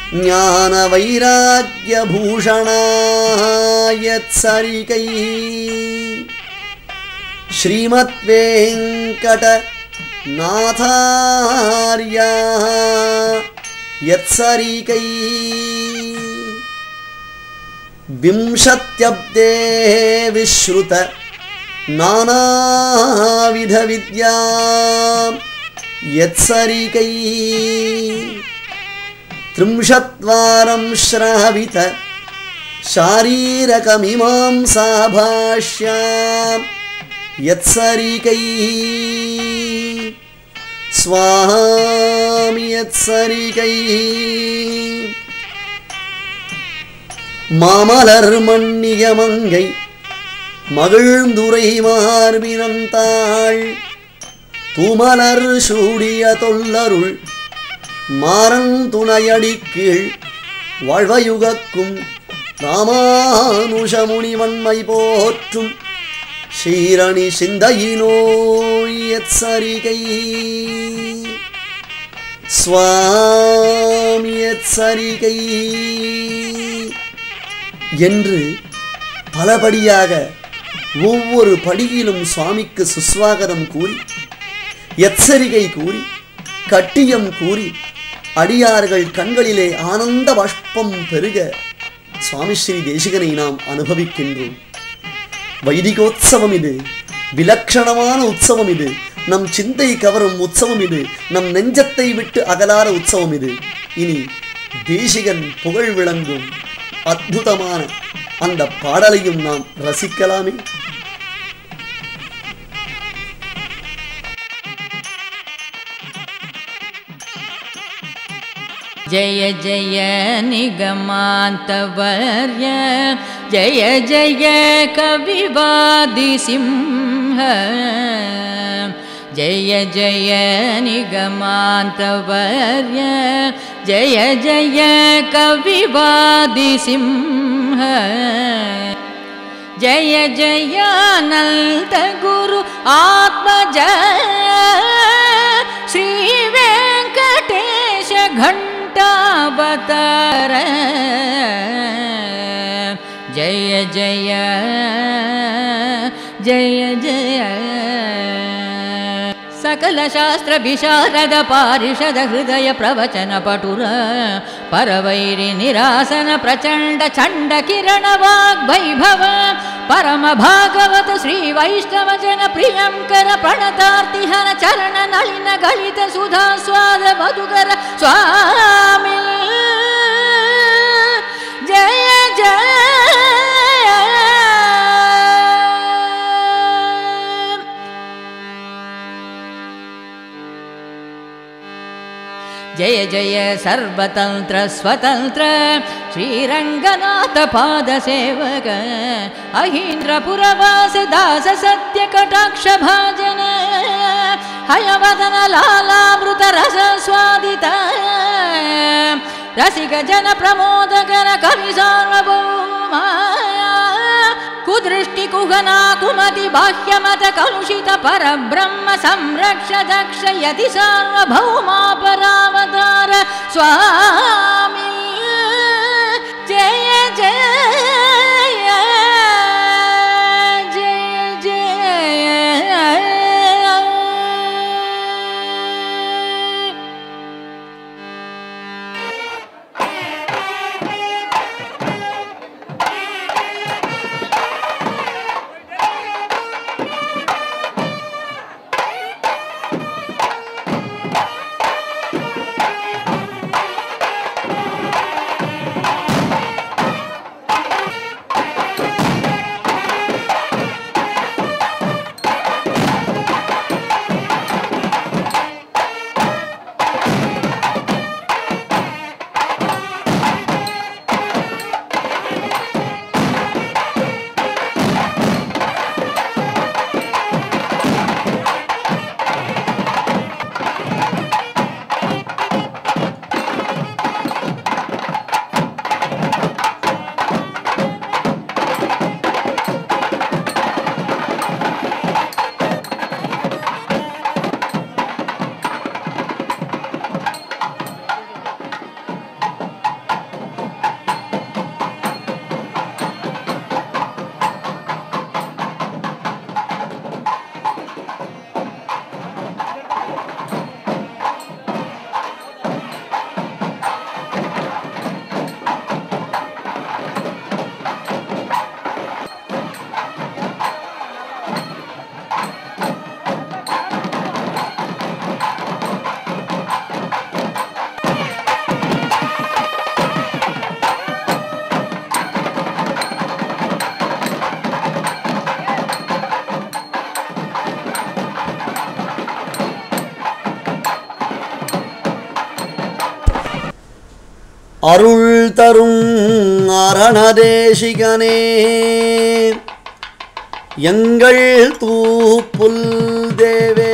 ज्ञानवैराग्यभूषणायत्सरिकै श्रीमद्वेङ्कटनाथार्या यत्सरिकै विंशत्यब्दे विश्रुत नानाविधविद्या यत्सरिकै त्रिंशत्वारं श्रावित शारीरकमीमांसाभाष्यां यत्सरिकै स्वामि यत्सरिकै மாமலர் மன்னிய மங்கை மகிழ்ந்துரை மார்பினந்தாள் தூமலர் சூடிய தொல்லருள் மாறன் துணையடி கீழ் வாழ்வயுகக்கும் ராமானுஷமுனிவன்மை போற்றும் ஸ்ரீரணி சிந்தையினோயத் சரிகை சுவாமியத் சரிகை என்று பலபடியாக ஒவ்வொரு படியிலும் சுவாமிக்கு சுஸ்வாகதம் கூறி எச்சரிகை கூறி கட்டியம் கூறி அடியார்கள் கண்களிலே ஆனந்த பாஷ்பம் பெருக சுவாமி ஸ்ரீ தேசிகனை நாம் அனுபவிக்கின்றோம் வைதிகோத்சவம் இது விலட்சணமான உற்சவம் இது நம் சிந்தை கவரும் உற்சவம் இது நம் நெஞ்சத்தை விட்டு அகலாத உற்சவம் இது இனி தேசிகன் புகழ் விளங்கும் அற்புதமான அந்த பாடலையும் நாம் ரசிக்கலாமே जय जय निगमान्तवर्य जय जय कविवादिसिंह जय जय निगमान्तवर्य जय जय कविवादिसिंह जय जय नन्दगुरु आत्मज श्रीवेङ्कटेश घण्टावतार जय जय जय जय सकलशास्त्रविशारद पारिषद हृदय प्रवचन पटुर परवैरि निरासन प्रचण्ड चण्ड किरण वाग्वैभव परम भागवत श्री वैष्णव जन प्रियङ्कर प्रणतार्तिहर चरण नलिन गलित सुधा स्वाद मधुकर स्वामि जय जय जय जय सर्वतन्त्र स्वतन्त्र श्रीरङ्गनाथ पादसेवक अहीन्द्रपुरवास दास सत्य कटाक्ष भाजन हयवदन लालामृत रस स्वादित रसिक जन प्रमोदकर कवि सार्वभौमा कुदृष्टि कुहना कुमति बाह्यमत कलुषित परब्रह्म संरक्ष दक्ष यति सार्वभौमापरावतार स्वामी जय जय जय जय அருள் தரும் அரணதேசிகனே எங்கள் தூப்புல் தேவே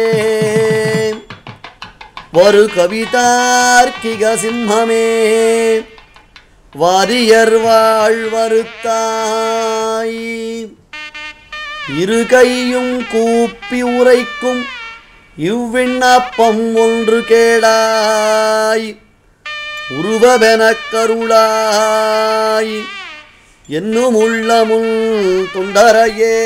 ஒரு கவிதார்க்கிக சிம்மமே வாரியர் வாழ்வருத்தாய் இரு கையும் கூப்பி உரைக்கும் இவ்விண்ணப்பம் ஒன்று கேடாய் உருவவெனக் கருளாய் என்னும் உள்ளமுள் தொண்டரையே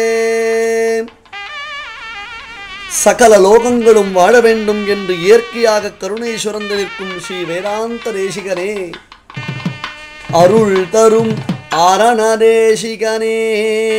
சகல லோகங்களும் வாழ வேண்டும் என்று இயற்கையாக கருணை சுரந்து நிற்கும் ஸ்ரீ வேதாந்த தேசிகனே அருள் தரும் அரணதேசிகனே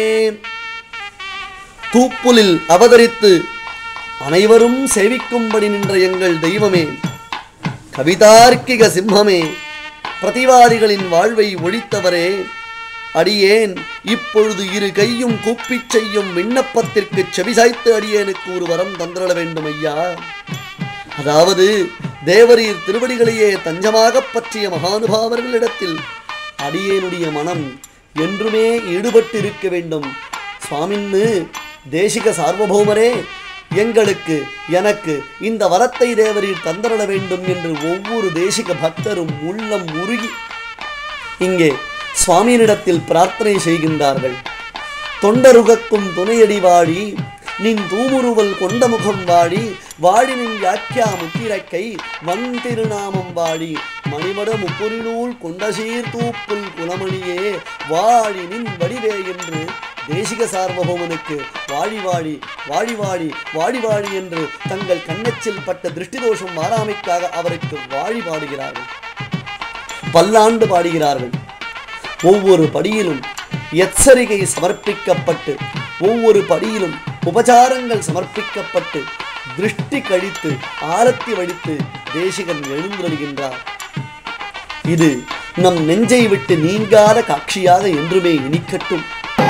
தூப்புலில் அவதரித்து அனைவரும் சேவிக்கும்படி நின்ற எங்கள் தெய்வமே கவிதார்க்கிக சிம்மமே பிரதிவாதிகளின் வாழ்வை ஒழித்தவரே அடியேன் இப்பொழுது இரு கையும் கூப்பிச் செய்யும் விண்ணப்பத்திற்கு செவிசாய்த்து அடியேனுக்கு ஒரு வரம் தந்திரட வேண்டும் ஐயா அதாவது தேவரீர் திருவடிகளையே தஞ்சமாகப் பற்றிய மகானுபாவர்களிடத்தில் அடியேனுடைய மனம் என்றுமே ஈடுபட்டிருக்க வேண்டும் சுவாமின்னு தேசிக சார்வபௌமரே எங்களுக்கு எனக்கு இந்த வரத்தை தேவரீர் தந்தரட வேண்டும் என்று ஒவ்வொரு தேசிக பக்தரும் உள்ளம் உருகி இங்கே சுவாமியினிடத்தில் பிரார்த்தனை செய்கின்றார்கள் தொண்டருகக்கும் துணையடி வாழி நின் தூமுருவல் கொண்ட முகம் வாழி வாழி நின் யாக்கியா முத்திரக்கை வன் திருநாமம் வாழி மணிமட முப்பொருநூல் கொண்டசீர் தூப்புல் குலமணியே வாழி நின் வடிவே என்று தேசிக சார்வபௌமனுக்கு வாழி வாழி வாழி வாழி வாழி வாழி என்று தங்கள் கண்ணச்சில் பட்ட திருஷ்டி தோஷம் மாறாமைக்காக அவருக்கு வாழி பாடுகிறார்கள் பல்லாண்டு பாடுகிறார்கள் ஒவ்வொரு படியிலும் எச்சரிகை சமர்ப்பிக்கப்பட்டு ஒவ்வொரு படியிலும் உபசாரங்கள் சமர்ப்பிக்கப்பட்டு திருஷ்டி கழித்து ஆரத்தி வடித்து தேசிகன் எழுந்தருகின்றார் இது நம் நெஞ்சை விட்டு நீங்காத காட்சியாக என்றுமே இனிக்கட்டும்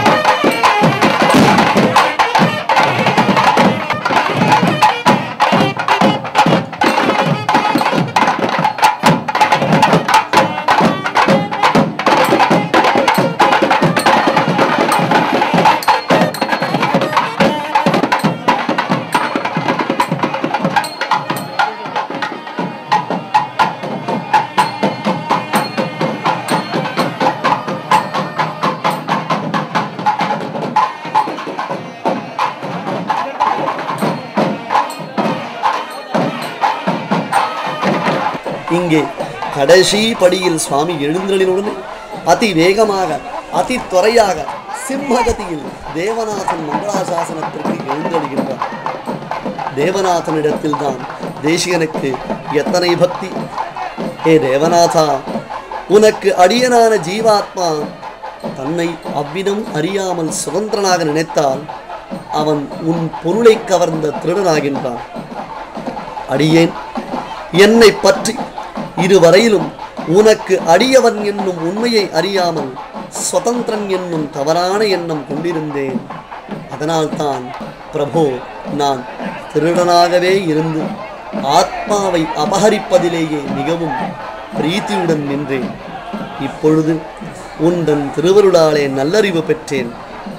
இங்கே கடைசி படியில் சுவாமி எழுந்தருளினுடனே அதி வேகமாக அதி துறையாக சிம்மகதியில் தேவநாதன் மங்களாசாசனத்திற்கு எழுந்தருள்கின்றார் தேவநாதனிடத்தில் தான் தேசிகனுக்கு எத்தனை பக்தி ஏ தேவநாதா உனக்கு அடியனான ஜீவாத்மா தன்னை அவ்விதம் அறியாமல் சுதந்திரனாக நினைத்தால் அவன் உன் பொருளை கவர்ந்த திருடனாகின்றான் அடியேன் என்னை பற்றி இதுவரையிலும் உனக்கு அடியவன் என்னும் உண்மையை அறியாமல் சுதந்திரன் என்னும் தவறான எண்ணம் கொண்டிருந்தேன் அதனால்தான் பிரபோ நான் திருடனாகவே இருந்து ஆத்மாவை அபகரிப்பதிலேயே மிகவும் பிரீத்தியுடன் நின்றேன் இப்பொழுது உந்தன் திருவருளாலே நல்லறிவு பெற்றேன்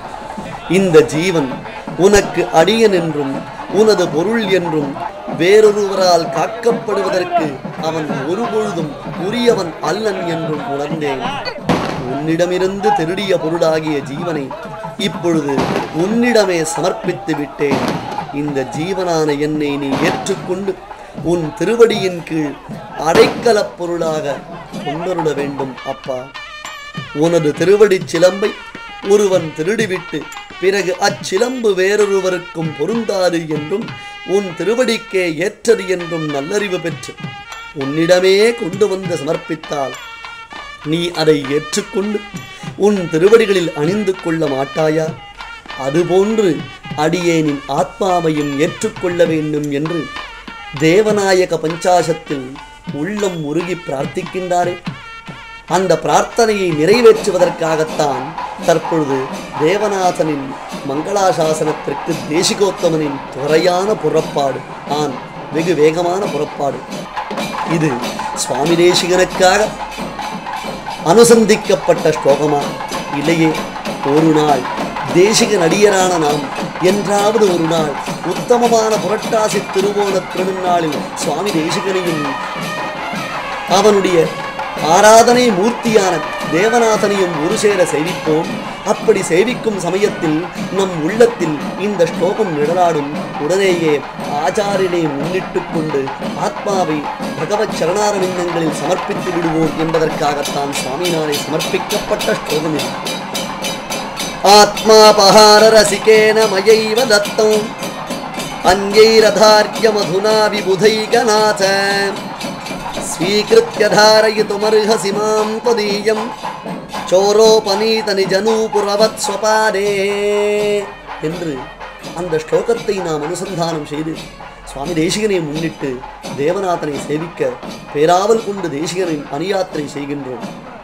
இந்த ஜீவன் உனக்கு அடியன் என்றும் உனது பொருள் என்றும் வேறொருவரால் காக்கப்படுவதற்கு அவன் ஒருபொழுதும் உரியவன் அல்லன் என்றும் உணர்ந்தேன் உன்னிடமிருந்து திருடிய பொருளாகிய ஜீவனை இப்பொழுது உன்னிடமே சமர்ப்பித்து விட்டேன் இந்த ஜீவனான என்னை நீ ஏற்றுக்கொண்டு உன் திருவடியின் கீழ் அடைக்கலப் பொருளாக கொண்டருட வேண்டும் அப்பா உனது திருவடிச் சிலம்பை ஒருவன் திருடிவிட்டு பிறகு அச்சிலம்பு வேறொருவருக்கும் பொருந்தாது என்றும் உன் திருவடிக்கே ஏற்றது என்றும் நல்லறிவு பெற்று உன்னிடமே கொண்டு வந்து சமர்ப்பித்தால் நீ அதை ஏற்றுக்கொண்டு உன் திருவடிகளில் அணிந்து கொள்ள மாட்டாயா அதுபோன்று அடியேனின் ஆத்மாவையும் ஏற்றுக்கொள்ள வேண்டும் என்று தேவநாயக பஞ்சாசத்தில் உள்ளம் உருகி பிரார்த்திக்கின்றாரே அந்த பிரார்த்தனையை நிறைவேற்றுவதற்காகத்தான் தற்பொழுது தேவநாதனின் மங்களாசாசனத்திற்கு தேசிகோத்தமனின் துறையான புறப்பாடு ஆன் வெகு வேகமான புறப்பாடு இது சுவாமி தேசிகனுக்காக அனுசந்திக்கப்பட்ட ஸ்லோகமா இல்லையே ஒரு நாள் தேசிக நடிகரான நாம் என்றாவது ஒரு நாள் உத்தமமான புரட்டாசி திருவோண திருநாளில் சுவாமி தேசிகனையும் அவனுடைய ஆராதனை மூர்த்தியான தேவநாதனையும் ஒரு சேர சேவிப்போம் அப்படி சேவிக்கும் சமயத்தில் நம் உள்ளத்தில் இந்த ஸ்லோகம் நிழலாடும் உடனேயே ஆச்சாரியனை முன்னிட்டு கொண்டு ஆத்மாவை பகவத் சரணாரவிந்தங்களில் சமர்ப்பித்து விடுவோம் என்பதற்காகத்தான் சுவாமிநாரை சமர்ப்பிக்கப்பட்ட ஸ்லோகம் இது ஆத்மாபகார ரசிகேன மயைவ தத்தம் अन्यैरधार्यमधुना विबुधैकनाथ स्वीकृत्य धारयितुमर्हसि मां त्वदीयं சோரோபனீதனிஜனூபுரவத் ஸ்வபாரே என்று அந்த ஸ்லோகத்தை நாம் அனுசந்தானம் செய்து சுவாமி தேசிகனை முன்னிட்டு தேவநாதனை சேவிக்க பேராவல் கொண்டு தேசிகனின் அணியாத்திரை செய்கின்றோம்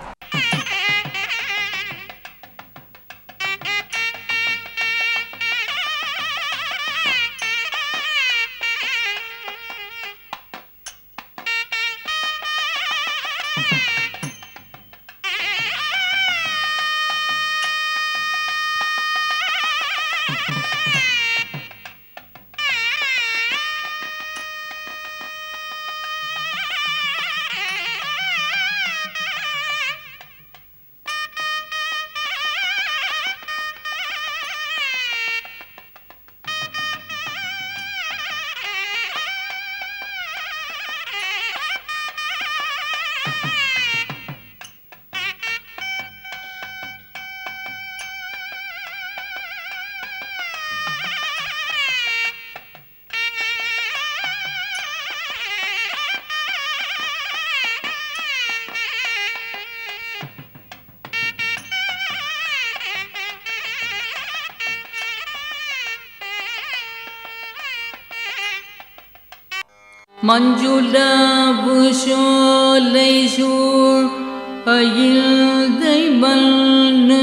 மஞ்சுளாபுஷோலை சூழ் அயில்தை மன்னு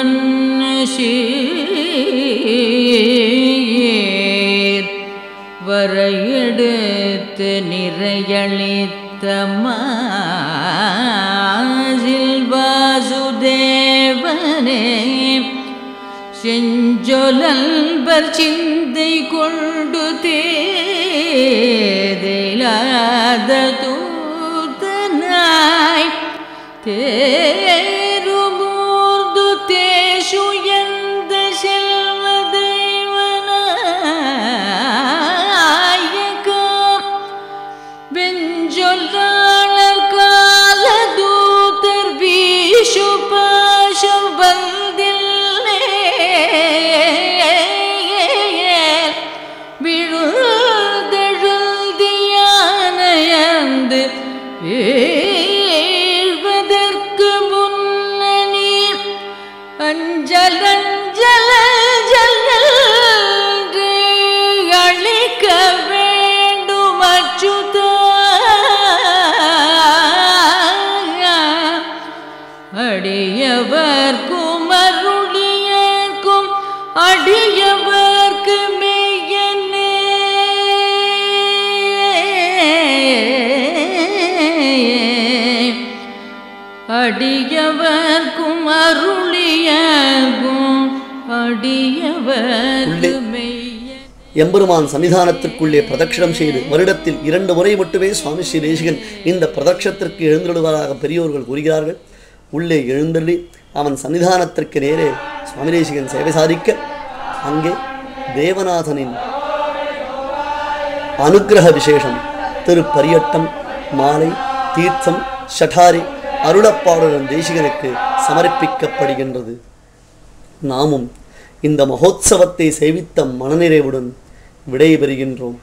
மன்னஷீர் வரையெடுத்து நிறையளித்த மாசில் வாசுதேவனே செஞ்சொலல்பர் சிந்தை கொண்டு தேதிலாத தூதனாய் தேருமூர்ந்து தேசுயந்த செல்வ தெய்வனாயகம் வெஞ்சொல்லாளர் காலதூதர் வீஷு பாஷம் வந்தில்லே விழுதெழுதியானயந்து வீழ்வதற்கு முன்னணி அஞ்சல் அஞ்சல் அஞ்சல் அழிக்க வேண்டும் அச்சுதா அடியவர்க்கும் அருளியர்க்கும் அடியவர்க்கு மெய்யனே அடியவர்க்கும் அருளியர்க்கும் அடியவர்க்கு மெய்யனே எம்பெருமான் சன்னிதானத்திற்குள்ளே பிரதட்சிணம் செய்து வருடத்தில் இரண்டு முறை மட்டுமே சுவாமி ஸ்ரீ தேசிகன் இந்த பிரதட்சத்திற்கு எழுந்திடுவதாக பெரியோர்கள் கூறுகிறார்கள் உள்ளே எழுந்தள்ளி அவன் சன்னிதானத்திற்கு நேரே சுவாமி தேசிகன் சேவை சாதிக்க அங்கே தேவநாதனின் அனுக்கிரக விசேஷம் திருப்பரியட்டம் மாலை தீர்த்தம் ஷடாரி அருளப்பாடுடன் தேசிகனுக்கு சமர்ப்பிக்கப்படுகின்றது நாமும் இந்த மகோத்சவத்தை சேவித்த மனநிறைவுடன் விடைபெறுகின்றோம்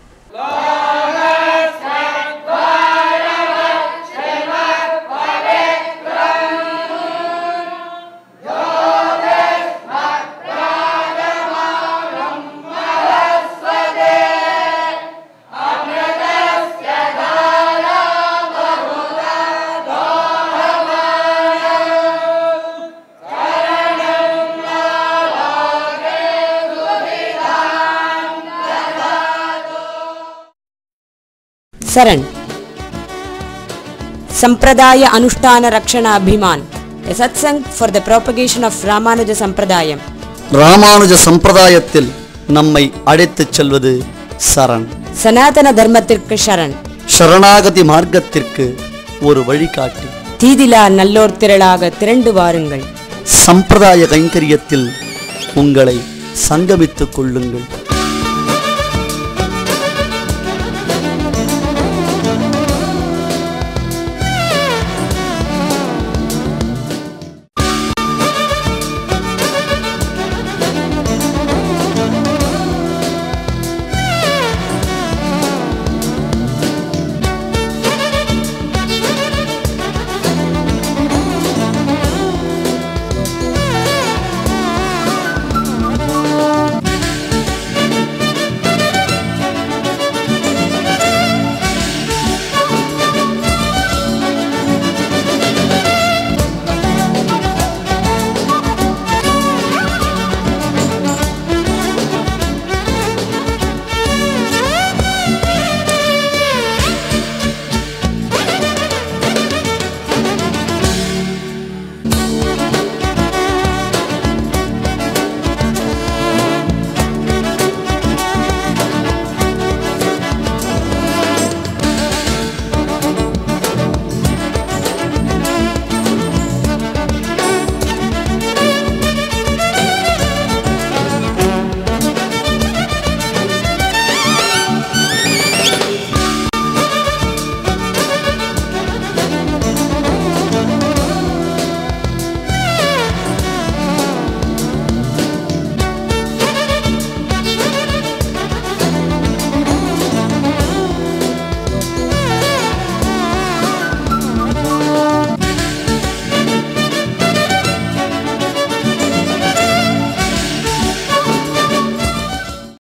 शरण संप्रदाय अनुष्ठान रक्षण अभिमान a satsang for the propagation of Ramanuja Sampradayam. Ramanuja சம்பிரதாயத்தில் நம்மை அழைத்துச் செல்வது சரண் சனாதன தர்மத்திற்கு ஷரண் சரணாகதி மார்க்கத்திற்கு ஒரு வழிகாட்டி தீதிலா நல்லோர் திரளாக திரண்டு வாருங்கள் சம்பிரதாய கைங்கரியத்தில் உங்களை சங்கமித்துக் கொள்ளுங்கள்